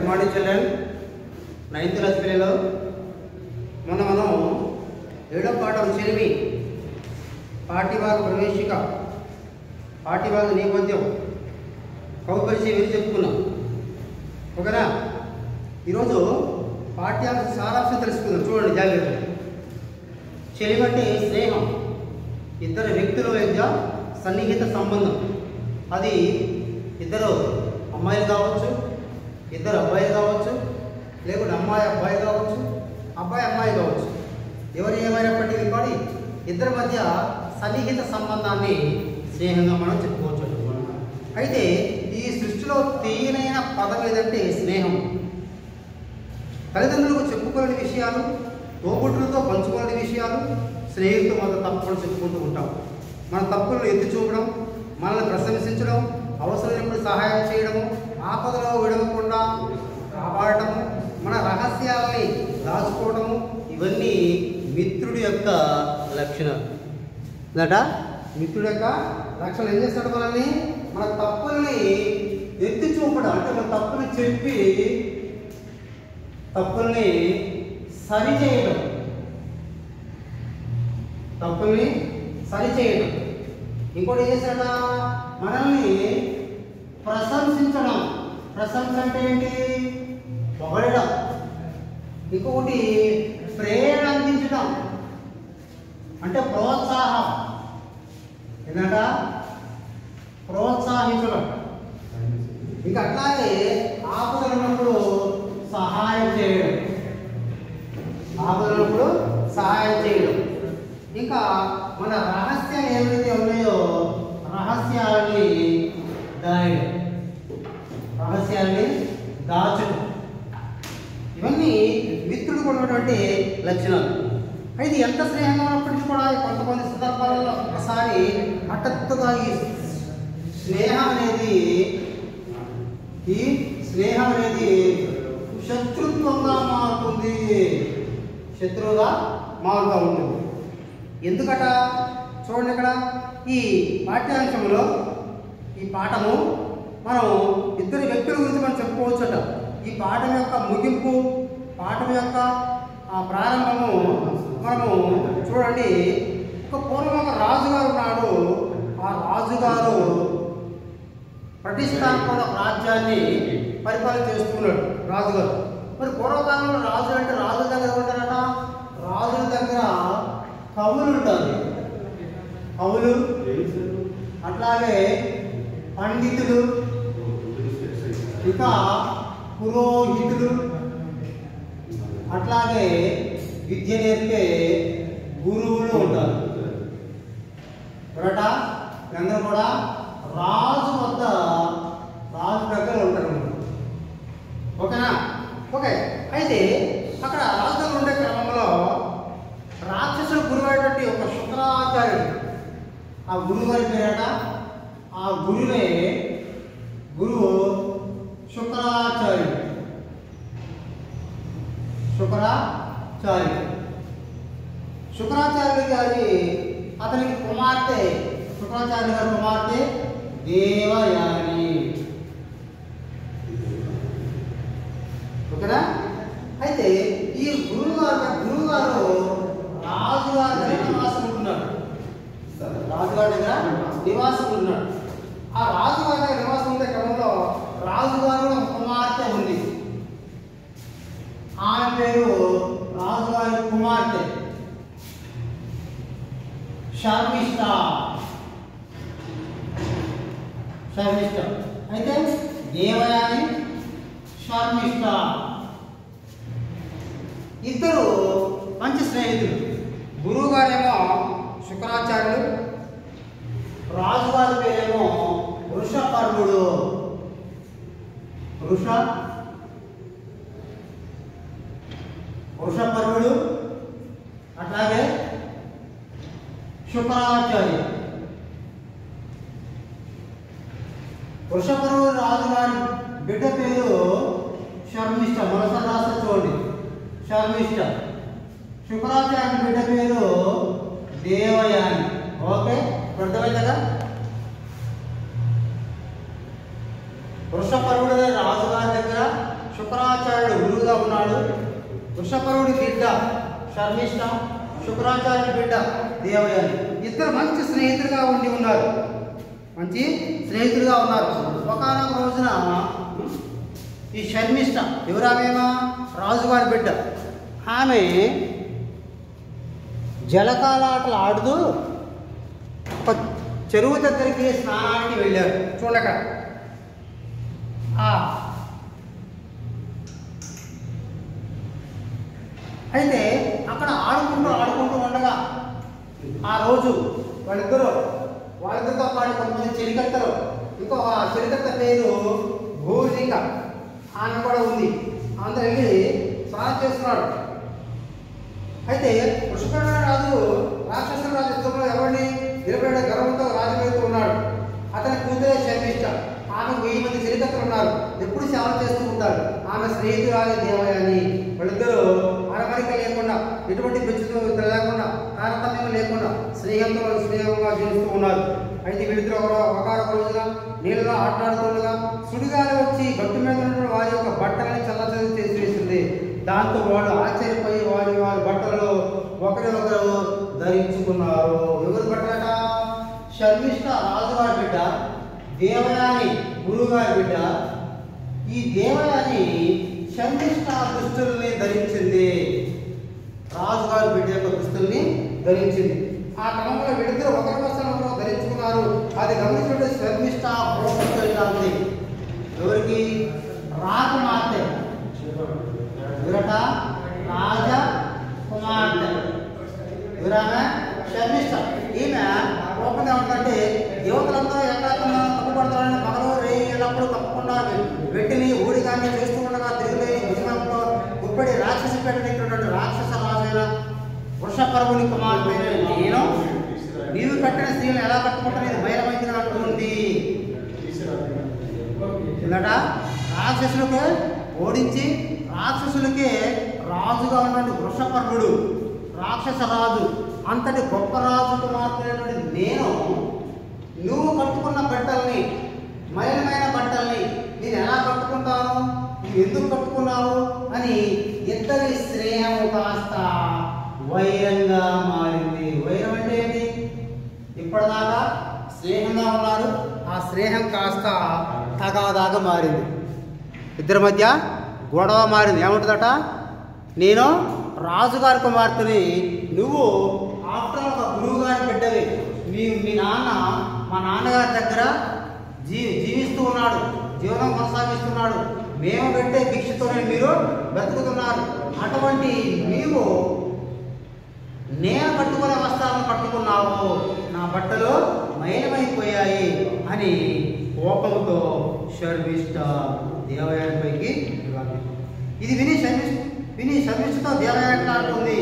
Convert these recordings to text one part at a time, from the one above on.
Morning children ninth class పిల్లలు మొన్న మనం ఏడో పాఠం చెలిమి పాఠ్యభాగ ప్రవేశిక పాఠ్యభాగ నేపథ్యం కౌపరిచయం ఇది చెప్పుకున్నాం ఓకేనా ఈరోజు పాఠ్యాంశ సారాంశం తెలుసుకుందాం చూడండి జాగ్రత్త చెలిమి అంటే స్నేహం ఇద్దరు వ్యక్తుల మధ్య సన్నిహిత సంబంధం అది ఇద్దరు అమ్మాయిలు కావచ్చు ఇద్దరు అబ్బాయిలు కావచ్చు లేకుంటే అమ్మాయి అబ్బాయి కావచ్చు అబ్బాయి అమ్మాయి కావచ్చు ఎవరు ఏమైనప్పటికీ కూడా ఇద్దరి మధ్య సన్నిహిత సంబంధాన్ని స్నేహంగా మనం చెప్పుకోవచ్చు అయితే ఈ సృష్టిలో తీయనైన పదం ఏదంటే స్నేహం తల్లిదండ్రులకు చెప్పుకోలేని విషయాలు తోబుట్టులతో పంచుకోలేని విషయాలు స్నేహితులతో మనం తప్పకుండా చెప్పుకుంటూ ఉంటాం మన తప్పులను ఎత్తి చూపడం మనల్ని ప్రశంసించడం అవసరమైనప్పుడు సహాయం చేయడము ఆపదలో విడవకుండా కాపాడటము మన రహస్యాలని దాచుకోవడము ఇవన్నీ మిత్రుడి యొక్క లక్షణాలు దట మిత్రుడి యొక్క లక్షణాలు ఏం చేస్తాడు మనల్ని మన తప్పుల్ని ఎత్తి చూపడం అంటే మన తప్పుని చెప్పి తప్పుల్ని సరిచేయడం తప్పుల్ని సరిచేయడం ఇంకోటి ఏం చేశాడ మనల్ని ప్రశంసించడం ప్రశంస అంటే ఏంటి పొగడడం ఇంకొకటి ప్రేరణ అందించడం అంటే ప్రోత్సాహం ఏంటంట ప్రోత్సహించడం ఇంకా అట్లాగే ఆపదలు ఉన్నప్పుడు సహాయం చేయడం ఆపదలు ఉన్నప్పుడు సహాయం చేయడం ఇంకా మన రహస్యాలు ఏవైతే ఉన్నాయో రహస్యాలని దాయడం రహస్యాల్ని దాచడం ఇవన్నీ మిత్రుడు ఉన్నటువంటి లక్షణాలు అయితే ఎంత స్నేహంగా ఉన్నప్పటికీ కూడా కొంత కొన్ని సందర్భాలలో ఒకసారి హఠాత్తుగా ఈ స్నేహం అనేది ఈ స్నేహం అనేది శత్రుత్వంగా మారుతుంది శత్రువుగా మారుతూ ఉంటుంది ఎందుకట చూడండి ఇక్కడ ఈ పాఠ్యాంశంలో ఈ పాఠము మనం ఇద్దరు వ్యక్తుల గురించి మనం చెప్పుకోవచ్చట ఈ పాఠం యొక్క ముగింపు పాఠం యొక్క ఆ ప్రారంభము మనము చూడండి ఒక పూర్వం ఒక రాజుగారు ఉన్నాడు ఆ రాజుగారు ప్రతిష్టాత్మక రాజ్యాన్ని పరిపాలన చేస్తున్నాడు రాజుగారు మరి పూర్వకాలంలో రాజులు అంటే రాజుల దగ్గర ఉంటారట రాజుల దగ్గర కవులు ఉంటారు కవులు అట్లాగే పండితులు ఇంకా పురోహితులు అట్లాగే విద్య నేర్పే గురువులు ఉంటారు ఎవరట వీళ్ళందరూ కూడా రాజు వద్ద రాజు దగ్గర ఉంటారు ఓకేనా ఓకే అయితే అక్కడ రాజు దగ్గర ఉండే క్రమంలో రాక్షసుడు గురువైనటువంటి ఒక శుక్రాచార్యుడు ఆ గురువు గారి పేరట ఆ గురువే గురువు శుక్రాచార్యుడు శుక్రాచార్యుడు శుక్రాచార్యుడు గారి అతనికి కుమార్తె శుక్రాచార్య గారి కుమార్తె దేవయాని ఓకేనా అయితే ఈ గురువు గారు గురువు గారు రాజుగారి దగ్గర నివాసం ఉంటున్నాడు రాజుగారి దగ్గర నివాసం ఉంటున్నాడు ఆ రాజుగారి దగ్గర నివాసం ఉండే క్రమంలో రాజుగారు ఒక కుమార్తె ఉంది ఆమె పేరు రాజుగారి కుమార్తె శర్మిష్ట శర్మిష్ట అయితే దేవయాని శర్మిష్ట ఇద్దరు మంచి స్నేహితులు గురువు గారేమో శుక్రాచార్యులు రాజుగారి పేరేమో వృషపర్వుడు వృష వృషపర్వుడు అట్లాగే శుక్రాచార్య వృషపర్వుడు రాజుగారి బిడ్డ పేరు శర్మిష్ట మరోసారి రాస్తే చూడండి శర్మిష్ట శుక్రాచార్య బిడ్డ పేరు దేవయాని ఓకే అర్థమైంది కదా వృషపర్వుడు రాజుగారి దగ్గర శుక్ర శుక్రాచార్యుడు గురువుగా ఉన్నాడు వృషపరుడి బిడ్డ శర్మిష్ట శుక్రాచార్యుడి బిడ్డ దేవయాని ఇద్దరు మంచి స్నేహితులుగా ఉండి ఉన్నారు మంచి స్నేహితులుగా ఉన్నారు ఒకనొక రోజున ఈ శర్మిష్ట ఎవరామేమా రాజుగారి బిడ్డ ఆమె జలకాలాటలు ఆడుతూ ఒక చెరువు దగ్గరికి స్నానానికి వెళ్ళారు చూడక అయితే అక్కడ ఆడుకుంటూ ఆడుకుంటూ ఉండగా ఆ రోజు వాళ్ళిద్దరు వాళ్ళిద్దరితో పాటు కొంతమంది చెలికత్తలు ఇంకో ఆ చెలికత్త పేరు భూజిక ఆమె కూడా ఉంది అందరూ వెళ్ళి స్నానం చేస్తున్నాడు అయితే పుష్కరణ రాజు రాక్షసుల రాజు యుద్ధంలో ఎవరిని నిలబడే గర్వంతో రాజు వెళ్తూ ఉన్నాడు అతని కూతురే శర్మిష్ట ఆమె వెయ్యి మంది చెలికత్తలు ఉన్నారు ఎప్పుడు సేవ చేస్తూ ఉంటారు ఆమె స్నేహితురాలి దేవయాని వాళ్ళిద్దరూ అరమరిక లేకుండా ఎటువంటి పెంచుతూ లేకుండా తారతమ్యం లేకుండా స్నేహంతో స్నేహంగా జీవిస్తూ ఉన్నారు అయితే వీళ్ళిద్దరు ఒకరో ఒకరొక రోజున నీళ్ళలో ఆటలాడుతుండగా సుడిగాలి వచ్చి గట్టు మీద ఉన్న వారి యొక్క బట్టలని చల్లచల్లి చేసి వేసింది దాంతో వాళ్ళు ఆశ్చర్యపోయి వారి వారి బట్టలలో ఒకరినొకరు ధరించుకున్నారు ఎవరి బట్టలట శర్మిష్ట రాజుగారి బిడ్డ దేవయాని గురువుగారి బిడ్డ ఈ దేవయాని శర్మిష్ట దుస్తుల్ని ధరించింది రాజుగారి బిడ్డ యొక్క దుస్తుల్ని ధరించింది ఆ క్రమంలో వీళ్ళిద్దరు ఒకరి వస్త్రం ఒకరు ధరించుకున్నారు అది గమనించుకుంటే శర్మిష్ట ఇలా ఉంది ఎవరికి రాకుమార్తె విరట రాజ కుమార్తె విరామె శర్మిష్ట ఈమె కోపంగా ఉందంటే దేవతలందరూ ఎక్కడ తప్పుపడతారని పగలు రేయినప్పుడు తప్పకుండా వెట్టిని ఊడిగాన్ని చేస్తూ ఉండగా తిరుగులేని భుజనంలో గుప్పడి రాక్షసి పెట్టినటువంటి రాక్షస రాజైన వృషపర్వుని కుమార్తె నేను నీవు కట్టిన స్త్రీలను ఎలా కట్టుకుంటా నేను బయలుమైంది అంటుంది ఎందుకంట రాక్షసులకే ఓడించి రాక్షసులకే రాజుగా ఉన్నటువంటి వృషపర్ణుడు రాక్షస రాజు అంతటి గొప్ప రాజు కుమార్తెటువంటి నేను నువ్వు కట్టుకున్న బట్టల్ని మలినమైన బట్టల్ని నేను ఎలా కట్టుకుంటాను నువ్వు ఎందుకు కట్టుకున్నావు అని ఇద్దరి స్నేహం కాస్త వైరంగా మారింది వైరం అంటే ఏంటి ఇప్పటిదాకా స్నేహంగా ఉన్నారు ఆ స్నేహం కాస్త తగాదాగా మారింది ఇద్దరి మధ్య గొడవ మారింది ఏముంటుందట నేను రాజుగారి కుమార్తెని నువ్వు ఆఫ్టర్ ఒక గురువుగారి బిడ్డవి మీ మీ నాన్న మా నాన్నగారి దగ్గర జీ జీవిస్తూ ఉన్నాడు జీవనం కొనసాగిస్తున్నాడు మేము పెట్టే భిక్షతోనే మీరు బ్రతుకుతున్నారు అటువంటి నీవు నేను కట్టుకునే వస్త్రాలను కట్టుకున్నావు నా బట్టలు మయమైపోయాయి అని కోపంతో శర్మిష్ట దేవయానిపైకి ఇవ్వాలి ఇది విని శర్మిష్ట విని శర్మిష్ఠతో దేవయాని అంటుంది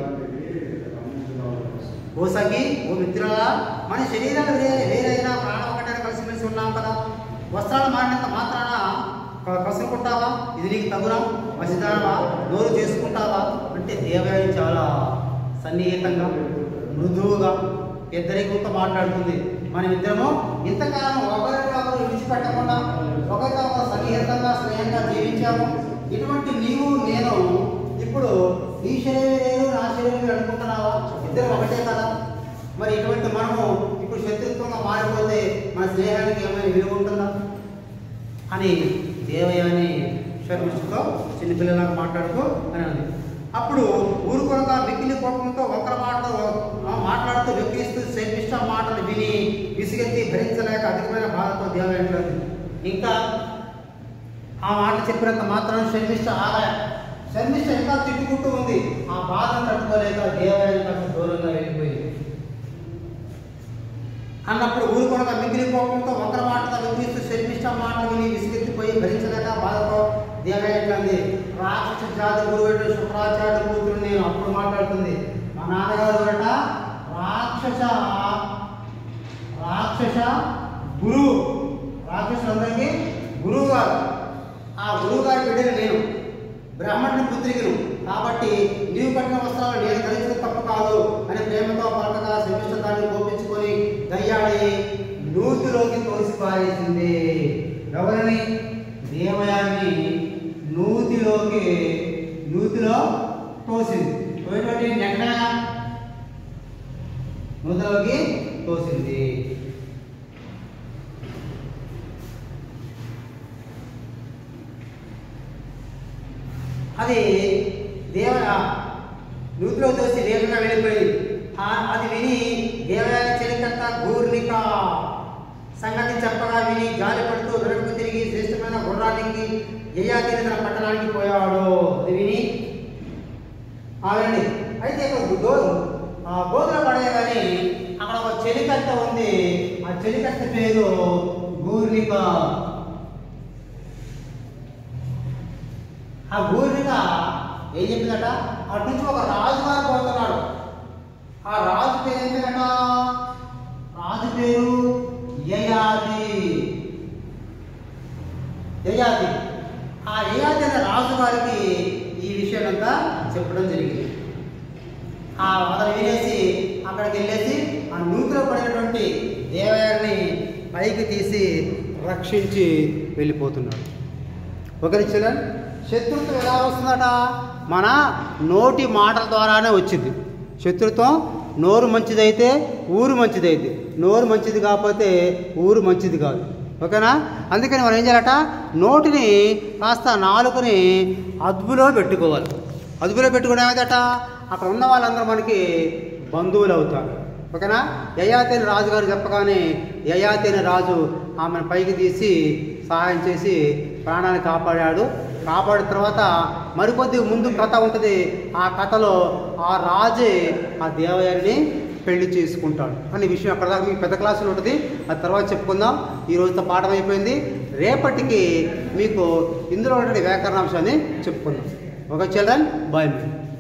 ఓ సఖి ఓ మిత్రులా మన శరీరాలు వేరే వేరైనా ప్రాణం ఒకటే కలిసిమెలిసి ఉన్నాం కదా వస్త్రాలు మారినంత మాత్రాన క- కసురుకుంటావా ఇది నీకు తగునా వసిదానవా నోరు చేసుకుంటావా అంటే దేవయాని చాలా సన్నిహితంగా మృదువుగా పెద్దరికంతో మాట్లాడుతుంది మనం ఇద్దరము ఇంతకాలం ఒకరినొకరు విడిచిపెట్టకుండా ఒకరితో ఒకరు సన్నిహితంగా స్నేహంగా జీవించాము ఇటువంటి నీవు నేను ఇప్పుడు నీ శరీరం వేరు నా శరీరం వేరు అనుకుంటున్నావా ఇద్దరు ఒకటే కదా మరి ఇటువంటి మనము ఇప్పుడు శత్రుత్వంగా మారిపోతే మన స్నేహానికి ఏమైనా విలువ ఉంటుందా అని దేవయాని శర్మిష్ఠతో చిన్నపిల్లలకు మాట్లాడుతూ అని అంది అప్పుడు ఊరుకొనక మిక్కిలి కోపంతో ఒకర మాటలు ఆ, మాట్లాడుతూ వెక్కిరిస్తూ శర్మిష్ఠ మాటలు విని విసిగెత్తి భరించలేక అధికమైన బాధతో దేవయాని అంది. ఇంకా ఆ మాట చెప్పినంత మాత్రం శర్మిష్ఠ ఆగా శర్మిష్ఠ ఇంకా తిట్టుకుంటూ ఉంది ఆ బాధను తట్టుకోలేక దేవయాని కాస్త దూరంగా వెళ్ళిపోయింది అన్నప్పుడు ఊరుకొనక మిగిలి కోపంతో ఒకరి మాటతో వినిపిస్తూ శర్మిష్ట మాట విని విసిగెత్తిపోయి భరించలేక బాధతో దేవయ్యండి రాక్షస జాతి గురువు శుక్రాచార్య కూతురు నేను అప్పుడు మాట్లాడుతుంది మా నాన్నగారు అట రాక్షస రాక్షస గురువు రాక్షసులందరికీ గురువు గారు ఆ గురువు గారి బిడ్డని నేను బ్రాహ్మణుని పుత్రికను కాబట్టి నీవు కట్టిన వస్త్రాలు నేను ధరించడం తప్పు కాదు అని ప్రేమతో పలకగా శమిష్ట దాన్ని కోపించుకొని దయ్యాడి నూతిలోకి తోసి పారేసింది ఎవరిని దేవయాన్ని నూతి నూతిలో తోసింది తోసినటువంటి ఎక్కడ నూతిలోకి తోసింది అది దేవ నూతిలో తోసి వేగంగా వెళ్ళిపోయింది ఆ- అది విని దేవయాని చెలికత్త గూర్నిక సంగతి చెప్పగా విని జాలి పడుతూ వెనక్కు తిరిగి శ్రేష్టమైన గుర్రానికి యయాతిని తన పట్టణానికి పోయాడు అది విని ఆగండి అయితే ఇక్కడ గో ఆ గోధుల పడేయగానే అక్కడ ఒక చెలికత్త ఉంది ఆ చెలికత్త పేరు గూర్నిక ఆ గూర్నిక ఏం చెప్పిందట అటు నుంచి ఒక రాజుగారు పోతున్నాడు ఆ రాజు పేరు ఏంటంట రాజు పేరు యయాతి యయాతి ఆ యయాతి అనే రాజు గారికి ఈ విషయం అంతా చెప్పడం జరిగింది ఆ అతను వినేసి అక్కడికి వెళ్ళేసి ఆ నూతిలో పడినటువంటి దేవయాన్ని పైకి తీసి రక్షించి వెళ్ళిపోతున్నాడు ఒకరి చిలన్ శత్రుత్వం ఎలా వస్తుందట మన నోటి మాటల ద్వారానే వచ్చింది శత్రుత్వం నోరు మంచిదైతే ఊరు మంచిదైతే నోరు మంచిది కాకపోతే ఊరు మంచిది కాదు ఓకేనా అందుకని మనం ఏం చేయాలట నోటిని కాస్త నాలుకని అదుపులో పెట్టుకోవాలి అదుపులో పెట్టుకుని ఏమైందట అక్కడ ఉన్న వాళ్ళందరూ మనకి బంధువులు అవుతారు ఓకేనా యయాతైన రాజుగారు చెప్పగానే యయాతైన రాజు ఆమెను పైకి తీసి సహాయం చేసి ప్రాణాన్ని కాపాడాడు కాపాడిన తర్వాత మరికొద్ది ముందు కథ ఉంటుంది ఆ కథలో ఆ రాజే ఆ దేవయాన్ని పెళ్లి చేసుకుంటాడు అనే విషయం అక్కడ దాకా మీకు పెద్ద క్లాసులో ఉంటుంది ఆ తర్వాత చెప్పుకుందాం ఈ రోజుతో పాఠం అయిపోయింది రేపటికి మీకు ఇందులో ఉన్నటువంటి వ్యాకరణాంశాన్ని చెప్పుకుందాం ఒక చిల్డ్రన్ బాయ్ మీ